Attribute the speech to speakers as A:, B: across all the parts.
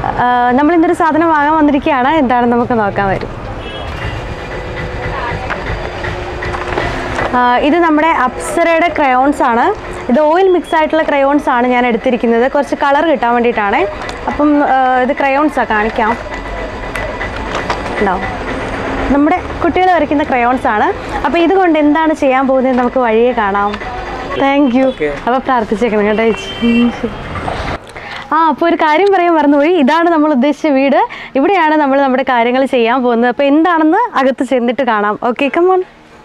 A: നമ്മൾ ഇന്നൊരു സാധനം വാങ്ങാൻ വന്നിരിക്കുകയാണ് എന്താണെന്ന് നമുക്ക് നോക്കാൻ വരും ആ, ഇത് നമ്മുടെ അപ്സരയുടെ ക്രയോൺസ് ആണ് ഇത് ഓയിൽ മിക്സ് ആയിട്ടുള്ള ക്രയോൺസ് ആണ് ഞാൻ എടുത്തിരിക്കുന്നത് കുറച്ച് കളർ കിട്ടാൻ വേണ്ടിയിട്ടാണ് അപ്പം ആ, ഇത് ക്രയോൺസാണ് കാണിക്കാം ഉണ്ടാവും നമ്മുടെ കുട്ടികൾ വരയ്ക്കുന്ന ക്രയോൺസ് ആണ് അപ്പോൾ ഇതുകൊണ്ട് എന്താണ് ചെയ്യാൻ പോകുന്നത് നമുക്ക് വഴിയെ കാണാം താങ്ക് യു അപ്പോൾ പ്രാർത്ഥിച്ചേക്കണം കേട്ടോ ചേച്ചി ഉം, ശരി. ആ അപ്പോൾ ഒരു കാര്യം പറയാൻ മറന്നുപോയി ഇതാണ് നമ്മൾ ഉദ്ദേശിച്ച വീട് ഇവിടെയാണ് നമ്മൾ നമ്മുടെ കാര്യങ്ങൾ ചെയ്യാൻ പോകുന്നത് അപ്പോൾ എന്താണെന്ന് അകത്ത് ചെന്നിട്ട് കാണാം ഓക്കെ കമോൺ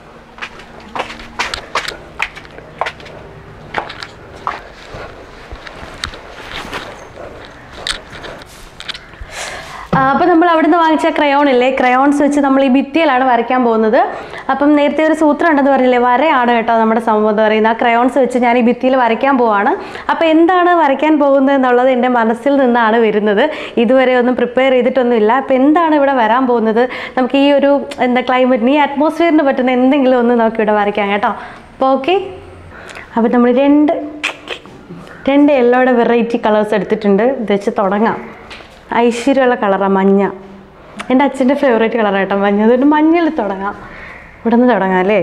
A: അപ്പോൾ നമ്മൾ അവിടുന്ന് വാങ്ങിച്ച ക്രയോൺ ഇല്ലേ ക്രയോൺസ് വെച്ച് നമ്മൾ ഈ ഭിത്തിയിലാണ് വരയ്ക്കാൻ പോകുന്നത് അപ്പം നേരത്തെ ഒരു സൂത്രം ഉണ്ടെന്ന് പറഞ്ഞില്ലേ വരയാണ് കേട്ടോ നമ്മുടെ സംഭവം എന്ന് പറയുന്നത് ആ ക്രയോൺസ് വെച്ച് ഞാൻ ഈ ഭിത്തിയിൽ വരയ്ക്കാൻ പോവാണ് അപ്പോൾ എന്താണ് വരയ്ക്കാൻ പോകുന്നത് എന്നുള്ളത് എൻ്റെ മനസ്സിൽ നിന്നാണ് വരുന്നത് ഇതുവരെ ഒന്നും പ്രിപ്പയർ ചെയ്തിട്ടൊന്നുമില്ല അപ്പോൾ എന്താണ് ഇവിടെ വരാൻ പോകുന്നത് നമുക്ക് ഈ ഒരു എന്താ ക്ലൈമറ്റിന് ഈ അറ്റ്മോസ്ഫിയറിന് പറ്റുന്ന എന്തെങ്കിലും ഒന്ന് നമുക്ക് ഇവിടെ വരയ്ക്കാം കേട്ടോ അപ്പോൾ ഓക്കെ അപ്പോൾ നമ്മൾ രണ്ട് രണ്ട് യെല്ലോയുടെ വെറൈറ്റി കളേഴ്സ് എടുത്തിട്ടുണ്ട് ഇത് വെച്ച് തുടങ്ങാം ഐശ്വര്യമുള്ള കളറാണ് മഞ്ഞ എൻ്റെ അച്ഛൻ്റെ ഫേവറേറ്റ് കളറാട്ടോ മഞ്ഞ അതുകൊണ്ട് മഞ്ഞയിൽ തുടങ്ങാം ഇവിടെ നിന്ന് തുടങ്ങാം അല്ലേ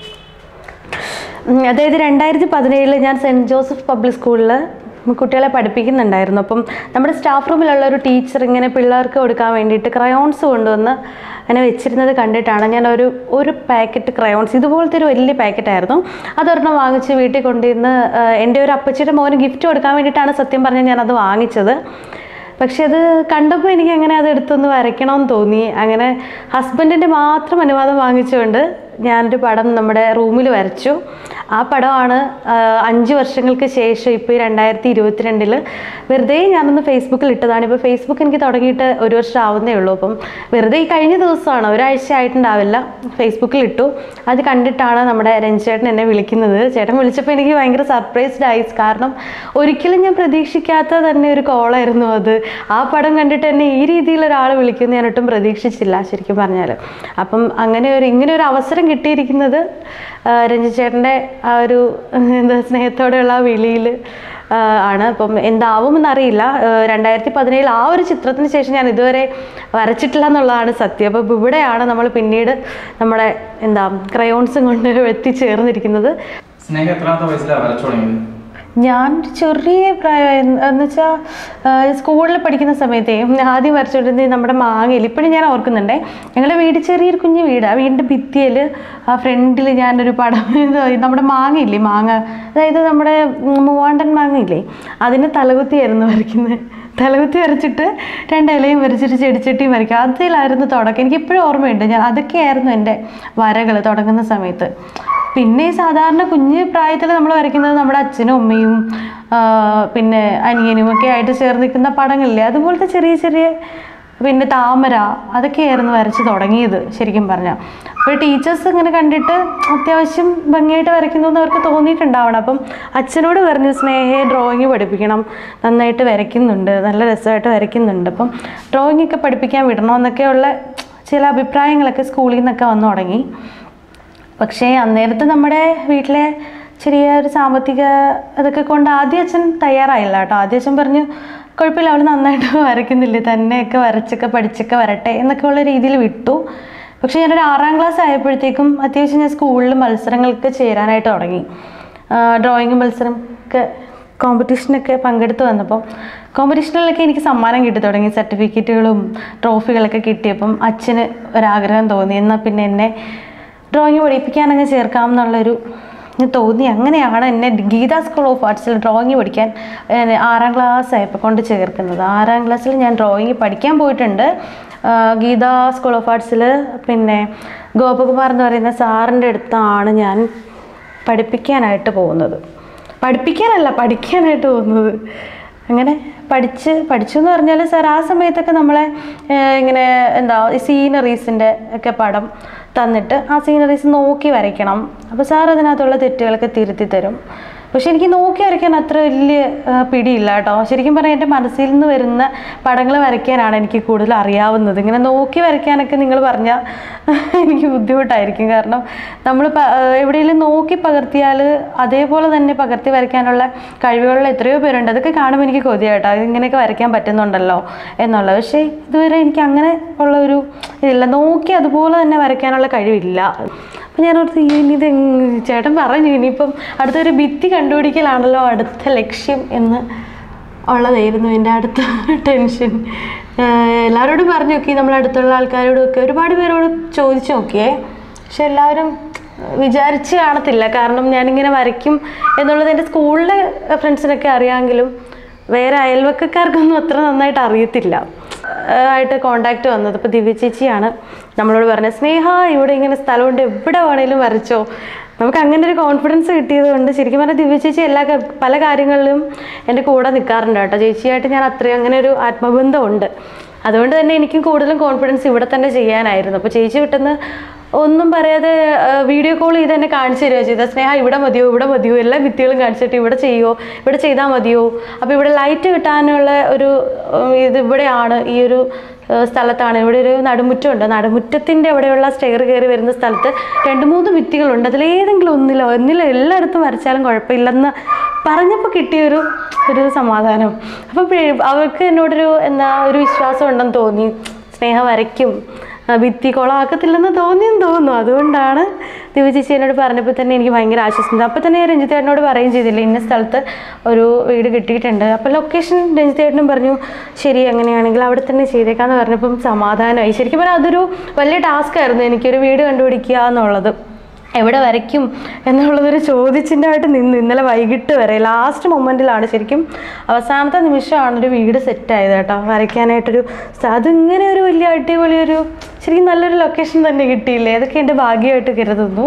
A: ഉം, അതായത് രണ്ടായിരത്തി പതിനേഴിൽ ഞാൻ സെൻറ്റ് ജോസഫ് പബ്ലിക് സ്കൂളിൽ കുട്ടികളെ പഠിപ്പിക്കുന്നുണ്ടായിരുന്നു അപ്പം നമ്മുടെ സ്റ്റാഫ് റൂമിലുള്ള ഒരു ടീച്ചർ ഇങ്ങനെ പിള്ളേർക്ക് കൊടുക്കാൻ വേണ്ടിയിട്ട് ക്രയോൺസ് കൊണ്ടുവന്ന് അങ്ങനെ വെച്ചിരുന്നത് കണ്ടിട്ടാണ് ഞാൻ ഒരു ഒരു പാക്കറ്റ് ക്രയോൺസ് ഇതുപോലത്തെ ഒരു വലിയ പാക്കറ്റായിരുന്നു അതൊരെണ്ണം വാങ്ങിച്ച് വീട്ടിൽ കൊണ്ടുവന്ന് ആ, എൻ്റെ ഒരു അപ്പച്ചിയുടെ മോന് ഗിഫ്റ്റ് കൊടുക്കാൻ വേണ്ടിയിട്ടാണ് സത്യം പറഞ്ഞാൽ ഞാനത് വാങ്ങിച്ചത് പക്ഷെ അത് കണ്ടപ്പോൾ എനിക്ക് അങ്ങനെ അത് എടുത്തൊന്ന് വരയ്ക്കണമെന്ന് തോന്നി അങ്ങനെ ഹസ്ബൻഡിൻ്റെ മാത്രം അനുവാദം വാങ്ങിച്ചുകൊണ്ട് ഞാനൊരു പടം നമ്മുടെ റൂമിൽ വരച്ചു ആ പടമാണ് ആ, അഞ്ച് വർഷങ്ങൾക്ക് ശേഷം ഇപ്പോൾ ഈ രണ്ടായിരത്തി ഇരുപത്തിരണ്ടിൽ വെറുതെ ഞാനൊന്ന് ഫേസ്ബുക്കിൽ ഇട്ടതാണ് ഇപ്പോൾ ഫേസ്ബുക്ക് എനിക്ക് തുടങ്ങിയിട്ട് ഒരു വർഷം ആവുന്നേ ഉള്ളൂ അപ്പം വെറുതെ ഈ കഴിഞ്ഞ ദിവസമാണ് ഒരാഴ്ച ആയിട്ടുണ്ടാവില്ല ഫേസ്ബുക്കിൽ ഇട്ടു അത് കണ്ടിട്ടാണ് നമ്മുടെ രഞ്ജേട്ടൻ എന്നെ വിളിക്കുന്നത് ചേട്ടൻ വിളിച്ചപ്പോൾ എനിക്ക് ഭയങ്കര സർപ്രൈസ്ഡ് ആയി കാരണം ഒരിക്കലും ഞാൻ പ്രതീക്ഷിക്കാത്ത തന്നെ ഒരു കോളായിരുന്നു അത് ആ പടം കണ്ടിട്ട് എന്നെ ഈ രീതിയിൽ ഒരാൾ വിളിക്കുന്ന ഞാൻ ഒട്ടും പ്രതീക്ഷിച്ചില്ല ശരിക്കും പറഞ്ഞാൽ അപ്പം അങ്ങനെ ഒരു ഇങ്ങനെ ഒരു അവസരം കിട്ടിയിരിക്കുന്നത് ആ, രഞ്ജിച്ചേട്ടൻ്റെ ആ ഒരു എന്താ സ്നേഹത്തോടെയുള്ള ആ വിളിയിൽ ആണ് അപ്പം എന്താവുമെന്നറിയില്ല രണ്ടായിരത്തി പതിനേഴിൽ ആ ഒരു ചിത്രത്തിന് ശേഷം ഞാൻ ഇതുവരെ വരച്ചിട്ടില്ല എന്നുള്ളതാണ് സത്യം അപ്പം ഇവിടെയാണ് നമ്മൾ പിന്നീട് നമ്മുടെ എന്താ ക്രയോൺസും കൊണ്ട് എത്തിച്ചേർന്നിരിക്കുന്നത്
B: സ്നേഹം എത്രാമത്തെ വയസ്സിലാണ് വരച്ചു തുടങ്ങിയത്
A: ഞാൻ ചെറിയ പ്രായം എന്ന് വെച്ചാൽ സ്കൂളിൽ പഠിക്കുന്ന സമയത്തേ ഞാൻ ആദ്യം വരച്ചുകൊണ്ടിരുന്നത് നമ്മുടെ മാങ്ങയിൽ ഇപ്പോഴും ഞാൻ ഓർക്കുന്നുണ്ടേ ഞങ്ങളുടെ വീട് ചെറിയൊരു കുഞ്ഞു വീടാണ് വീടിൻ്റെ ഭിത്തിയിൽ ആ ഫ്രണ്ടിൽ ഞാനൊരു പടം ഇത് നമ്മുടെ മാങ്ങയില്ലേ മാങ്ങ അതായത് നമ്മുടെ ഉം, മൂവാണ്ടൻ മാങ്ങയില്ലേ അതിന് തലകുത്തിയായിരുന്നു വരയ്ക്കുന്നത് തലകുത്തി വരച്ചിട്ട് രണ്ട് ഇലയും വരച്ചിട്ട് ചെടിച്ചട്ടിയും വരയ്ക്കും അതിലായിരുന്നു തുടക്കം എനിക്ക് ഇപ്പോഴും ഓർമ്മയുണ്ട് ഞാൻ അതൊക്കെയായിരുന്നു എൻ്റെ വരകൾ തുടങ്ങുന്ന സമയത്ത് പിന്നെ ഈ സാധാരണ കുഞ്ഞ് പ്രായത്തിൽ നമ്മൾ വരയ്ക്കുന്നത് നമ്മുടെ അച്ഛനും അമ്മയും ആ, പിന്നെ അനിയനും ഒക്കെ ആയിട്ട് ചേർന്ന് നിൽക്കുന്ന പടങ്ങളില്ലേ അതുപോലത്തെ ചെറിയ ചെറിയ പിന്നെ താമര അതൊക്കെയായിരുന്നു വരച്ച് തുടങ്ങിയത് ശരിക്കും പറഞ്ഞാൽ അപ്പോൾ ടീച്ചേഴ്സ് ഇങ്ങനെ കണ്ടിട്ട് അത്യാവശ്യം ഭംഗിയായിട്ട് വരയ്ക്കുന്നു എന്ന് അവർക്ക് തോന്നിയിട്ടുണ്ടാവണം അപ്പം അച്ഛനോട് പറഞ്ഞു സ്നേഹയെ ഡ്രോയിങ് പഠിപ്പിക്കണം നന്നായിട്ട് വരയ്ക്കുന്നുണ്ട് നല്ല രസമായിട്ട് വരയ്ക്കുന്നുണ്ട് അപ്പം ഡ്രോയിങ് ഒക്കെ പഠിപ്പിക്കാൻ വിടണമെന്നൊക്കെയുള്ള ചില അഭിപ്രായങ്ങളൊക്കെ സ്കൂളിൽ നിന്നൊക്കെ വന്നു തുടങ്ങി പക്ഷേ അന്നേരത്തെ നമ്മുടെ വീട്ടിലെ ചെറിയ ഒരു സാമ്പത്തിക അതൊക്കെ കൊണ്ട് ആദ്യം അച്ഛൻ തയ്യാറായില്ല കേട്ടോ ആദ്യം അച്ഛൻ പറഞ്ഞു കുഴപ്പമില്ല അവൾ നന്നായിട്ട് വരയ്ക്കുന്നില്ലേ തന്നെയൊക്കെ വരച്ചൊക്കെ പഠിച്ചൊക്കെ വരട്ടെ എന്നൊക്കെ ഉള്ള രീതിയിൽ വിട്ടു പക്ഷേ ഞാനൊരു ആറാം ക്ലാസ് ആയപ്പോഴത്തേക്കും അത്യാവശ്യം ഞാൻ സ്കൂളിൽ മത്സരങ്ങൾക്ക് ചേരാനായിട്ട് തുടങ്ങി ഡ്രോയിങ് മത്സരം ഒക്കെ കോമ്പറ്റീഷനൊക്കെ പങ്കെടുത്ത് വന്നപ്പോൾ കോമ്പറ്റീഷനിലൊക്കെ എനിക്ക് സമ്മാനം കിട്ടി തുടങ്ങി സർട്ടിഫിക്കറ്റുകളും ട്രോഫികളൊക്കെ കിട്ടിയപ്പം അച്ഛന് ഒരാഗ്രഹം തോന്നി എന്നാൽ പിന്നെ എന്നെ ഡ്രോയിങ് പഠിപ്പിക്കാനങ്ങ് ചേർക്കാം എന്നുള്ളൊരു ഇത് തോന്നി അങ്ങനെയാണ് എന്നെ ഗീത സ്കൂൾ ഓഫ് ആർട്സിൽ ഡ്രോയിങ് പഠിക്കാൻ ഏഹ്, ആറാം ക്ലാസ് ആയപ്പോൾ കൊണ്ട് ചേർക്കുന്നത് ആറാം ക്ലാസ്സിൽ ഞാൻ ഡ്രോയിങ് പഠിക്കാൻ പോയിട്ടുണ്ട് ആ, ഗീത സ്കൂൾ ഓഫ് ആർട്സിൽ പിന്നെ ഗോപകുമാർ എന്ന് പറയുന്ന സാറിൻ്റെ അടുത്താണ് ഞാൻ പഠിപ്പിക്കാനായിട്ട് പോകുന്നത് പഠിപ്പിക്കാനല്ല പഠിക്കാനായിട്ട് പോകുന്നത് അങ്ങനെ പഠിച്ച് പഠിച്ചു എന്ന് പറഞ്ഞാൽ സാർ ആ സമയത്തൊക്കെ നമ്മളെ ഏഹ്, ഇങ്ങനെ എന്താ സീനറീസിൻ്റെ ഒക്കെ പടം തന്നിട്ട് ആ സീനറീസ് നോക്കി വരയ്ക്കണം അപ്പോൾ സാർ അതിനകത്തുള്ള തെറ്റുകളൊക്കെ തിരുത്തി തരും പക്ഷെ എനിക്ക് നോക്കി വരയ്ക്കാൻ അത്ര വലിയ ആ, പിടിയില്ല കേട്ടോ ശരിക്കും പറഞ്ഞാൽ എൻ്റെ മനസ്സിൽ നിന്ന് വരുന്ന പടങ്ങൾ വരയ്ക്കാനാണ് എനിക്ക് കൂടുതൽ അറിയാവുന്നത് ഇങ്ങനെ നോക്കി വരയ്ക്കാനൊക്കെ നിങ്ങൾ പറഞ്ഞാൽ എനിക്ക് ബുദ്ധിമുട്ടായിരിക്കും കാരണം നമ്മൾ എവിടെയെങ്കിലും നോക്കി പകർത്തിയാൽ അതേപോലെ തന്നെ പകർത്തി വരയ്ക്കാനുള്ള കഴിവുകളുള്ള എത്രയോ പേരുണ്ട് അതൊക്കെ കാണുമ്പോൾ എനിക്ക് കൊതിയാട്ടോ ഇങ്ങനെയൊക്കെ വരയ്ക്കാൻ പറ്റുന്നുണ്ടല്ലോ എന്നുള്ളത് പക്ഷേ ഇതുവരെ എനിക്ക് അങ്ങനെ ഉള്ള ഒരു ഇതില്ല നോക്കി അതുപോലെ തന്നെ വരയ്ക്കാനുള്ള കഴിവില്ല അപ്പം ഞാൻ ഓർത്ത് ഇനി ഇത് എങ് ചേട്ടൻ പറഞ്ഞു ഇനിയിപ്പം അടുത്തൊരു ഭിത്തി കണ്ടുപിടിക്കലാണല്ലോ അടുത്ത ലക്ഷ്യം എന്ന് ഉള്ളതായിരുന്നു എൻ്റെ അടുത്ത ടെൻഷൻ എല്ലാവരോടും പറഞ്ഞു നോക്കി നമ്മൾ അടുത്തുള്ള ആൾക്കാരോടും ഒക്കെ ഒരുപാട് പേരോട് ചോദിച്ചു നോക്കിയേ പക്ഷെ എല്ലാവരും വിചാരിച്ച് കാണത്തില്ല കാരണം ഞാനിങ്ങനെ വരയ്ക്കും എന്നുള്ളത് എൻ്റെ സ്കൂളിലെ ഫ്രണ്ട്സിനൊക്കെ അറിയാമെങ്കിലും വേറെ അയൽവക്കക്കാർക്കൊന്നും അത്ര നന്നായിട്ട് അറിയത്തില്ല ആഹ് ആയിട്ട് കോണ്ടാക്ട് വന്നത് ഇപ്പോൾ ദിവ്യ ചേച്ചിയാണ് നമ്മളോട് പറഞ്ഞത് സ്നേഹ ഇവിടെ ഇങ്ങനെ സ്ഥലമുണ്ട് എവിടെ വേണേലും വരച്ചോ നമുക്ക് അങ്ങനെ ഒരു കോൺഫിഡൻസ് കിട്ടിയത് കൊണ്ട് ശരിക്കും പറഞ്ഞാൽ ദിവ്യ ചേച്ചി എല്ലാ ക- പല കാര്യങ്ങളിലും എൻ്റെ കൂടെ നിൽക്കാറുണ്ട് കേട്ടോ ചേച്ചിയായിട്ട് ഞാൻ അത്രയും അങ്ങനെ ഒരു ആത്മബന്ധമുണ്ട് അതുകൊണ്ട് തന്നെ എനിക്കും കൂടുതലും കോൺഫിഡൻസ് ഇവിടെ തന്നെ ചെയ്യാനായിരുന്നു അപ്പോൾ ചേച്ചി വിട്ടെന്ന് ഒന്നും പറയാതെ വീഡിയോ കോൾ ചെയ്ത് എന്നെ കാണിച്ചു തരുമോ ചെയ്ത സ്നേഹ ഇവിടെ മതിയോ ഇവിടെ മതിയോ എല്ലാ ഭിത്തികളും കാണിച്ചിട്ട് ഇവിടെ ചെയ്യുമോ ഇവിടെ ചെയ്താൽ മതിയോ അപ്പോൾ ഇവിടെ ലൈറ്റ് കിട്ടാനുള്ള ഒരു ഉം, ഇത് ഇവിടെയാണ് ഈ ഒരു ഏഹ്, സ്ഥലത്താണ് ഇവിടെ ഒരു നടുമുറ്റമുണ്ട് നടുമുറ്റത്തിൻ്റെ അവിടെയുള്ള സ്റ്റെയർ കയറി വരുന്ന സ്ഥലത്ത് രണ്ട് മൂന്ന് ഭിത്തികളുണ്ട് അതിലേതെങ്കിലും ഒന്നിലോ ഒന്നിലോ എല്ലായിടത്തും വരച്ചാലും കുഴപ്പമില്ലെന്ന് പറഞ്ഞപ്പോൾ കിട്ടിയൊരു ഒരു സമാധാനം അപ്പോൾ അവർക്ക് എന്നോടൊരു എന്താ ഒരു വിശ്വാസം ഉണ്ടെന്ന് തോന്നി സ്നേഹം വരയ്ക്കും ആ, ഭിത്തി കുളമാക്കത്തില്ലെന്ന് തോന്നിയെന്ന് തോന്നുന്നു അതുകൊണ്ടാണ് ദിവ്യ ചേച്ചി എന്നോട് പറഞ്ഞപ്പോൾ തന്നെ എനിക്ക് ഭയങ്കര ആശ്വാസം അപ്പോൾ തന്നെ രഞ്ജിത്ത് ചേട്ടനോട് പറയുകയും ചെയ്തില്ല ഇന്ന സ്ഥലത്ത് ഒരു വീട് കിട്ടിയിട്ടുണ്ട് അപ്പോൾ ലൊക്കേഷൻ രഞ്ജിത്ത് ചേട്ടനും പറഞ്ഞു ശരി അങ്ങനെയാണെങ്കിൽ അവിടെ തന്നെ ചെയ്തേക്കാന്ന് പറഞ്ഞപ്പം സമാധാനമായി ശരിക്കും പറഞ്ഞാൽ അതൊരു വലിയ ടാസ്ക് ആയിരുന്നു എനിക്കൊരു വീട് കണ്ടുപിടിക്കുക എന്നുള്ളത് എവിടെ വരയ്ക്കും എന്നുള്ളതൊരു ചോദിച്ചിൻ്റെതായിട്ട് നിന്ന് ഇന്നലെ വൈകിട്ട് വരെ ലാസ്റ്റ് മൊമെൻറ്റിലാണ് ശരിക്കും അവസാനത്തെ നിമിഷമാണ് ഒരു വീട് സെറ്റായത് കേട്ടോ വരയ്ക്കാനായിട്ടൊരു സ്ഥ- അതിങ്ങനെ ഒരു വലിയ അടിപൊളി ഒരു ശരിക്കും നല്ലൊരു ലൊക്കേഷൻ തന്നെ കിട്ടിയില്ലേ അതൊക്കെ എൻ്റെ ഭാഗ്യമായിട്ട് കരുതുന്നു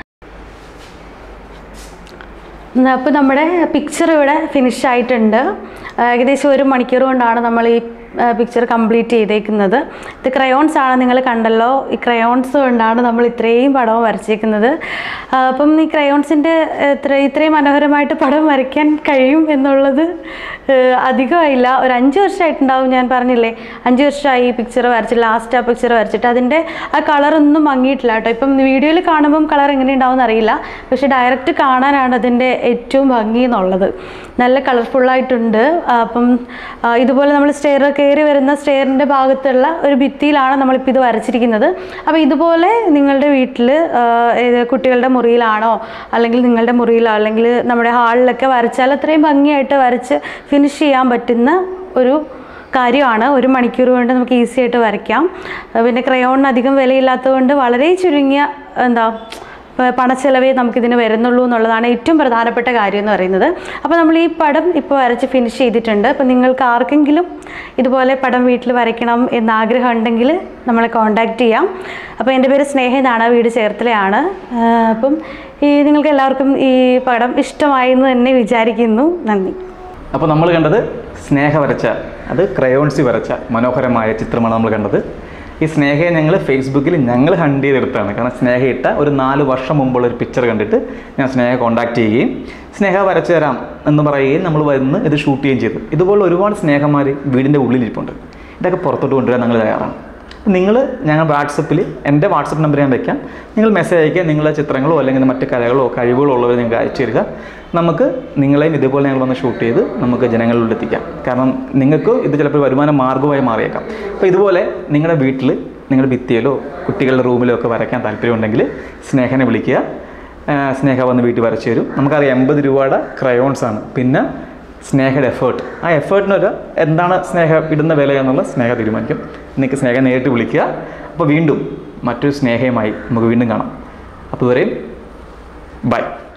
A: അപ്പോൾ നമ്മുടെ പിക്ചർ ഇവിടെ ഫിനിഷ് ആയിട്ടുണ്ട് ഏകദേശം ഒരു മണിക്കൂർ കൊണ്ടാണ് നമ്മൾ ഈ പിക്ചർ കംപ്ലീറ്റ് ചെയ്തേക്കുന്നത് ഇത് ക്രയോൺസ് ആണ് നിങ്ങൾ കണ്ടല്ലോ ഈ ക്രയോൺസ് കൊണ്ടാണ് നമ്മൾ ഇത്രയും പടവും വരച്ചേക്കുന്നത് ആ, അപ്പം ഈ ക്രയോൺസിൻ്റെ ഇത്ര ഇത്രയും മനോഹരമായിട്ട് പടം വരയ്ക്കാൻ കഴിയും എന്നുള്ളത് ഏഹ്, അധികമായില്ല ഒരു അഞ്ച് വർഷമായിട്ടുണ്ടാവും ഞാൻ പറഞ്ഞില്ലേ അഞ്ച് വർഷമായി ഈ പിക്ചർ വരച്ചിട്ട് ലാസ്റ്റ് ആ പിക്ചർ വരച്ചിട്ട് അതിൻ്റെ ആ കളറൊന്നും മങ്ങിയിട്ടില്ല കേട്ടോ ഇപ്പം വീഡിയോയിൽ കാണുമ്പം കളർ എങ്ങനെ ഉണ്ടാവും അറിയില്ല പക്ഷെ ഡയറക്റ്റ് കാണാനാണ് അതിൻ്റെ ഏറ്റവും ഭംഗി എന്നുള്ളത് നല്ല കളർഫുള്ളായിട്ടുണ്ട് അപ്പം ആ, ഇതുപോലെ നമ്മൾ സ്റ്റെയർ കയറി വരുന്ന സ്റ്റെയറിൻ്റെ ഭാഗത്തുള്ള ഒരു ഭിത്തിയിലാണ് നമ്മളിപ്പോൾ ഇത് വരച്ചിരിക്കുന്നത് അപ്പോൾ ഇതുപോലെ നിങ്ങളുടെ വീട്ടിൽ കുട്ടികളുടെ മുറിയിലാണോ അല്ലെങ്കിൽ നിങ്ങളുടെ മുറിയിലോ അല്ലെങ്കിൽ നമ്മുടെ ഹാളിലൊക്കെ വരച്ചാൽ അത്രയും ഭംഗിയായിട്ട് വരച്ച് ഫിനിഷ് ചെയ്യാൻ പറ്റുന്ന ഒരു കാര്യമാണ് ഒരു മണിക്കൂർ കൊണ്ട് നമുക്ക് ഈസി ആയിട്ട് വരയ്ക്കാം ആ, പിന്നെ ക്രയോണിന് അധികം വിലയില്ലാത്തതുകൊണ്ട് വളരെ ചുരുങ്ങിയ എന്താ പ- പണച്ചെലവേ നമുക്കിതിന് വരുന്നുള്ളൂ എന്നുള്ളതാണ് ഏറ്റവും പ്രധാനപ്പെട്ട കാര്യം എന്ന് പറയുന്നത് അപ്പോൾ നമ്മൾ ഈ പടം ഇപ്പോൾ വരച്ച് ഫിനിഷ് ചെയ്തിട്ടുണ്ട് അപ്പോൾ നിങ്ങൾക്ക് ആർക്കെങ്കിലും ഇതുപോലെ പടം വീട്ടിൽ വരയ്ക്കണം എന്ന് ആഗ്രഹം ഉണ്ടെങ്കിൽ നമ്മളെ കോൺടാക്റ്റ് ചെയ്യാം അപ്പോൾ എൻ്റെ പേര് സ്നേഹ എന്നാണ് വീട് ചേർത്തലയാണ് ആ, അപ്പം ഈ നിങ്ങൾക്ക് എല്ലാവർക്കും ഈ പടം ഇഷ്ടമായി എന്ന് തന്നെ വിചാരിക്കുന്നു നന്ദി
B: അപ്പോൾ നമ്മൾ കണ്ടത് സ്നേഹ വരച്ച അത് ക്രയോൺസി വരച്ച മനോഹരമായ ചിത്രമാണ് നമ്മൾ കണ്ടത് ഈ സ്നേഹയെ ഞങ്ങൾ ഫേസ്ബുക്കിൽ ഞങ്ങൾ ഹണ്ട് ചെയ്തെടുത്താണ് കാരണം സ്നേഹ ഇട്ട ഒരു നാല് വർഷം മുമ്പുള്ള ഒരു പിക്ചർ കണ്ടിട്ട് ഞാൻ സ്നേഹ കോൺടാക്ട് ചെയ്യുകയും സ്നേഹ വരച്ചു തരാം എന്ന് പറയുകയും നമ്മൾ വന്ന് ഇത് ഷൂട്ട് ചെയ്യുകയും ചെയ്തു ഇതുപോലെ ഒരുപാട് സ്നേഹന്മാർ വീടിൻ്റെ ഉള്ളിലിരിപ്പുണ്ട് ഇതൊക്കെ പുറത്തോട്ട് കൊണ്ടുവരാൻ ഞങ്ങൾ തയ്യാറാണ് നിങ്ങൾ ഞങ്ങൾ വാട്സപ്പിൽ എൻ്റെ വാട്സപ്പ് നമ്പർ ഞാൻ വെക്കാം നിങ്ങൾ മെസ്സേജ് അയക്കുക നിങ്ങളുടെ ചിത്രങ്ങളോ അല്ലെങ്കിൽ മറ്റ് കലകളോ കഴിവുകളോ ഉള്ളവർ നിങ്ങൾക്ക് അയച്ചു തരിക നമുക്ക് നിങ്ങളെയും ഇതുപോലെ ഞങ്ങൾ വന്ന് ഷൂട്ട് ചെയ്ത് നമുക്ക് ജനങ്ങളിലൂടെ എത്തിക്കാം കാരണം നിങ്ങൾക്ക് ഇത് ചിലപ്പോൾ വരുമാന മാർഗ്ഗമായി മാറിയേക്കാം അപ്പോൾ ഇതുപോലെ നിങ്ങളുടെ വീട്ടിൽ നിങ്ങളുടെ ഭിത്തിയിലോ കുട്ടികളുടെ റൂമിലോ ഒക്കെ വരയ്ക്കാൻ താല്പര്യമുണ്ടെങ്കിൽ സ്നേഹനെ വിളിക്കുക ആ, സ്നേഹ വന്ന് വീട്ടിൽ വരച്ചു തരും നമുക്കറിയാം എൺപത് രൂപയുടെ ക്രയോൺസ് ആണ് പിന്നെ സ്നേഹയുടെ എഫേർട്ട് ആ എഫേർട്ടിനൊരു എന്താണ് സ്നേഹ ഇടുന്ന വില എന്നുള്ള സ്നേഹ തീരുമാനിക്കും നിങ്ങൾക്ക് സ്നേഹം നേരിട്ട് വിളിക്കുക അപ്പോൾ വീണ്ടും മറ്റൊരു സ്നേഹയുമായി നമുക്ക് വീണ്ടും കാണാം അപ്പോൾ ഇതുവരെയും ബൈ